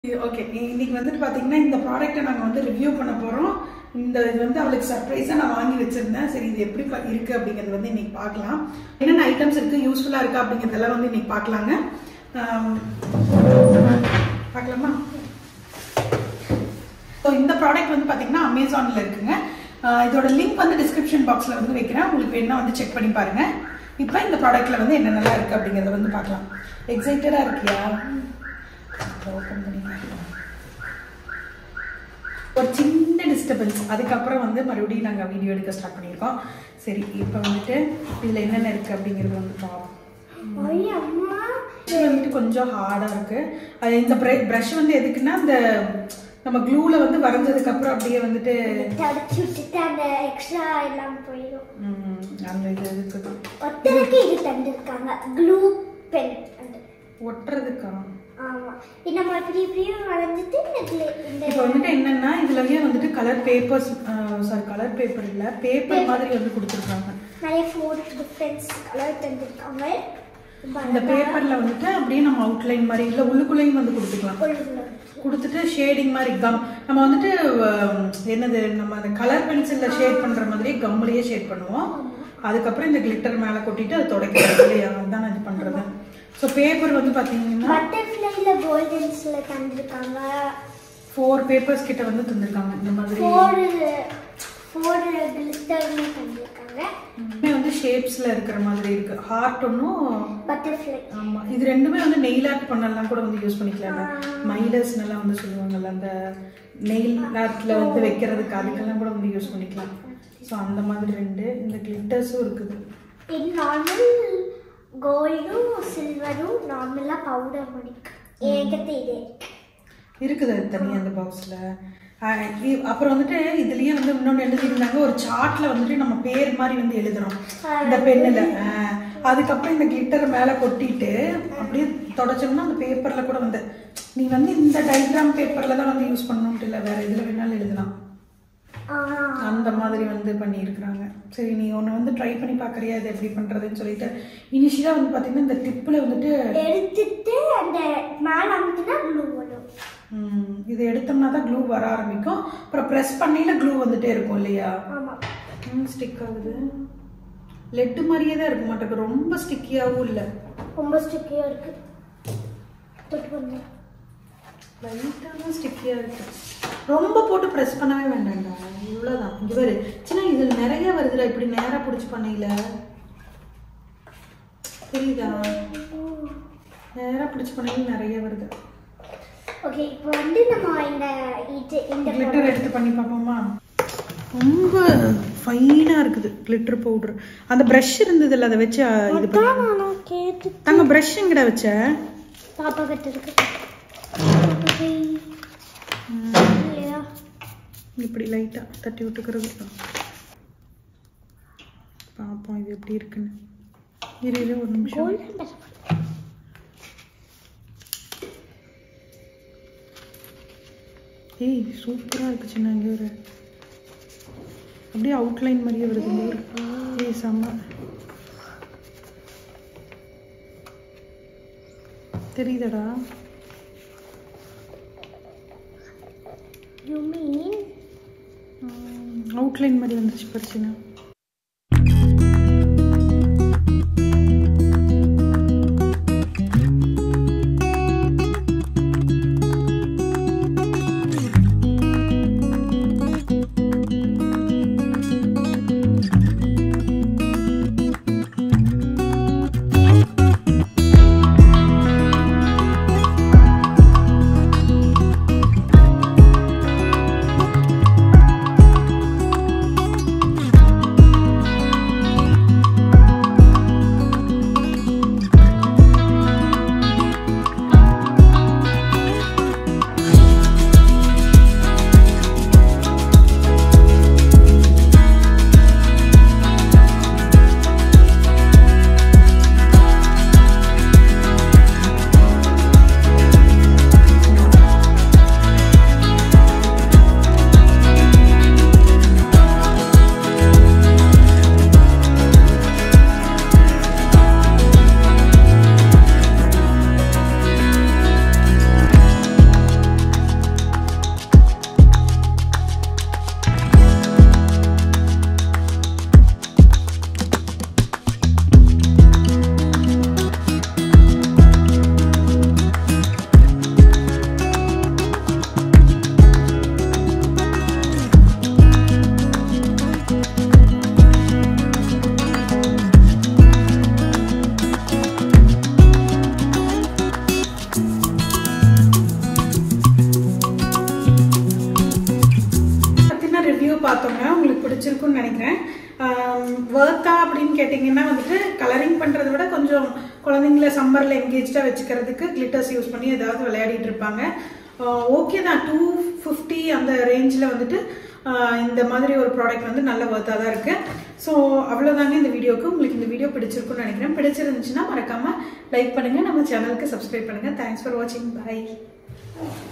okay இன்னைக்கு வந்துட்டு பார்த்தீங்கன்னா இந்த ப்ராடக்ட்டை நாங்கள் வந்து ரிவ்யூ பண்ண போகிறோம் இந்த இது வந்து அவளுக்கு சர்ப்ரைஸாக நான் வாங்கி வச்சிருந்தேன் சரி இது எப்படி ப- இருக்கு அப்படிங்கிறது வந்து இன்னைக்கு பார்க்கலாம் என்னென்ன ஐட்டம்ஸ் இருக்கு யூஸ்ஃபுல்லாக இருக்கா அப்படிங்கிறதெல்லாம் வந்து இன்னைக்கு பார்க்கலாங்க ஆம், பார்க்கலாமா ஸோ இந்த ப்ராடக்ட் வந்து பார்த்தீங்கன்னா அமேசானில் இருக்குங்க ஆஹ் இதோட லிங்க் வந்து டிஸ்கிரிப்ஷன் பாக்ஸில் வந்து வைக்கிறேன் உங்களுக்கு வேணா வந்து செக் பண்ணி பாருங்க இப்போ இந்த ப்ராடக்ட்ல வந்து என்னென்னலாம் இருக்குது அப்படிங்கிறத வந்து பார்க்கலாம் எக்ஸைட்டடாக இருக்கியா ஓப்பன் பண்ணி பார்க்கலாம் ஒரு சின்ன டிஸ்டர்பன்ஸ் அதுக்கப்புறம் வந்து மறுபடியும் நாங்கள் வீடியோ எடுக்க ஸ்டார்ட் பண்ணியிருக்கோம் சரி இப்போ வந்துட்டு இதில் என்னென்ன இருக்குது அப்படிங்கிறது வந்து பார்ப்போம் ஐயா, அம்மா இது வந்துட்டு கொஞ்சம் ஹார்டாக இருக்கு அது இந்த ப்ரஷ் வந்து எதுக்குன்னா இந்த நம்ம க்ளூல வந்து வரைஞ்சதுக்கு அப்புறம் அப்படியே வந்துட்டு தடுச்சு விட்டுட்டு அந்த எக்ஸ்ட்ரா எல்லாம் போயிடும் ம், அந்த இது இதுக்கு தான் ஒத்தனைக்கு இது தந்திருக்காங்க க்ளூ பென் ஒட்டுறதுக்கா ஆமா இது நம்ம இப்படி இப்படியே வளைஞ்சிட்டு இந்த gla- இந்த இப்போ வந்துட்டு என்னன்னா இதுலயே வந்துட்டு colour papers sorry colour paper இல்ல பேப்பர் மாதிரி வந்து கொடுத்துருக்காங்க நிறைய ஃபோர் டிஃப்ரென்ஸ் கலர் தந்திருக்காங்க இந்த பேப்பர்ல வந்துட்டு அப்படியே நம்ம அவுட்லைன் மாதிரி இல்ல உள்ளுக்குள்ளேயும் வந்து கொடுத்துக்கலாம் உள்ளுக்குள்ள கொடுத்துட்டு ஷேடிங் மாதிரி கம் நம்ம வந்துட்டு அஹ், என்னது நம்ம அந்த கலர் பென்சில்ல ஷேட் பண்ற மாதிரி கம்முலயே ஷேட் பண்ணுவோம் அதுக்கப்புறம் இந்த கிளிட்டர் மேல கொட்டிட்டு அது துடைக்கிறது இல்லையா அதுதான் நான் இது பண்றது ஸோ பேப்பர் வந்து பாத்தீங்கன்னா பட்டர்ஃப்ளைல கோல்டன்ஸ்ல தந்திருக்காங்க ஃபோர் பேப்பர்ஸ் கிட்ட வந்து தந்திருக்காங்க இந்த மாதிரி ஃபோர் ஃபோர் கிளிட்டர்னு தந்திருக்காங்க இதுமே வந்து ஷேப்ஸ்ல இருக்கிற மாதிரி இருக்கு ஹார்ட் ஒன்றும் பட்டர்ஃப்ளை ஆமா இது ரெண்டுமே வந்து நெயில் ஆர்ட் பண்ணலாம் கூட வந்து யூஸ் பண்ணிக்கலாம் மைலர்ஸ் எல்லாம் வந்து சொல்லுவாங்கல்ல அந்த நெயில் ஆர்ட்ல வந்து வைக்கிறதுக்கு அதுக்கெல்லாம் கூட வந்து யூஸ் பண்ணிக்கலாம் ஸோ அந்த மாதிரி ரெண்டு இந்த கிளிட்டர்ஸும் இருக்குது இது நார்மல் கோல்டும் சில்வரும் நார்மலா பவுடர் மணிக்கு என்கிட்ட இது இருக்குது அது தனியாக அந்த பாக்ஸில் அப்புறம் வந்துட்டு இதுலயே வந்து இன்னொன்று எழுதியிருந்தாங்க ஒரு சார்ட்ல வந்துட்டு நம்ம பேர் மாதிரி வந்து எழுதுறோம் இந்த பெண்ணில் அதுக்கப்புறம் இந்த கிளிட்டர் மேலே கொட்டிட்டு அப்படியே தொடச்சோம்னா அந்த பேப்பர்ல கூட வந்து நீ வந்து இந்த டயக்ராம் பேப்பர்ல தான் வந்து யூஸ் பண்ணணும்ட்டு இல்லை வேற எதுல வேணாலும் எழுதலாம் ஆஹ், அந்த மாதிரி வந்து பண்ணியிருக்கிறாங்க சரி நீ ஒன்று வந்து ட்ரை பண்ணி பார்க்குறியா இது எப்படி பண்ணுறதுன்னு சொல்லிட்டு இனிஷியலாக வந்து பார்த்தீங்கன்னா இந்த டிப்பில் வந்துட்டு எடுத்துட்டு அந்த மேல அமுத்துனா ப்ளூ வரும் ம், இது எடுத்தோம்னா தான் க்ளூ வர ஆரம்பிக்கும் அப்புறம் ப்ரெஸ் பண்ணியில க்ளூ வந்துட்டே இருக்கும் இல்லையா ஆமா ஸ்டிக் ஆகுது லெட்டு மாதிரியே தான் இருக்க மாட்டேங்குது ரொம்ப ஸ்டிக்கியாகவும் இல்லை ரொம்ப ஸ்டிக்கியா இருக்கு தொட்டு பண்ணு லைட்டாக தான் ஸ்டிக்கியாக இருக்கு ரொம்ப போட்டு ப்ரெஸ் பண்ணவே வேண்டாம்டா இவ்வளோதான் இங்கே பாரு சின்ன இதில் நிறைய வருதுடா இப்படி நேராக பிடிச்சி பண்ணையில தெரியுதா நேராக பிடிச்சி பண்ணையில் நிறைய வருது ஓகே இப்போ வந்து நம்ம இந்த இது இந்த கிளிட்டர் எடுத்து பண்ணி பார்ப்போமா ரொம்ப ஃபைனாக இருக்குது கிளிட்டர் பவுடர் அந்த ப்ரஷ் இருந்ததுல்ல அதை வச்சு அஹ், இது பண்ணி நான் கேட்டு தங்க ப்ரஷ் எங்கடா வச்ச பாப்பா கிட்ட இருக்கு இல்லையா இப்படி லைட்டாக தட்டி விட்டுக்கிறது தான் பார்ப்போம் இது எப்படி இருக்குன்னு இரு இரு ஒரு நிமிஷம் கோல்டன் ஏய் சூப்பராக இருக்கு சின்ன இங்கே ஒரு அப்படியே அவுட்லைன் மாதிரியே வருது இங்க ஒரு ஏய் செம்ம தெரியுதாடா யூ மீன் அவுட்லைன் மாதிரி வந்துச்சு பிரச்சனை வேர்த்தா அப்படின்னு கேட்டிங்கன்னா வந்துட்டு கலரிங் பண்ணுறத விட கொஞ்சம் குழந்தைங்கள சம்மரில் எங்கேஜாக வச்சுக்கிறதுக்கு கிளிட்டர்ஸ் யூஸ் பண்ணி ஏதாவது விளையாடிட்டு இருப்பாங்க ஓகே தான் டூ ஃபிஃப்டி அந்த ரேஞ்சில் வந்துட்டு ஆஹ் இந்த மாதிரி ஒரு ப்ராடக்ட் வந்து நல்ல ஒர்த்தாக தான் இருக்குது ஸோ அவ்வளோதாங்க இந்த வீடியோக்கு உங்களுக்கு இந்த வீடியோ பிடிச்சிருக்குன்னு நினைக்கிறேன் பிடிச்சிருந்துச்சுன்னா மறக்காமல் லைக் பண்ணுங்கள் நம்ம சேனலுக்கு சப்ஸ்கிரைப் பண்ணுங்கள் தேங்க்ஸ் ஃபார் வாட்சிங் பை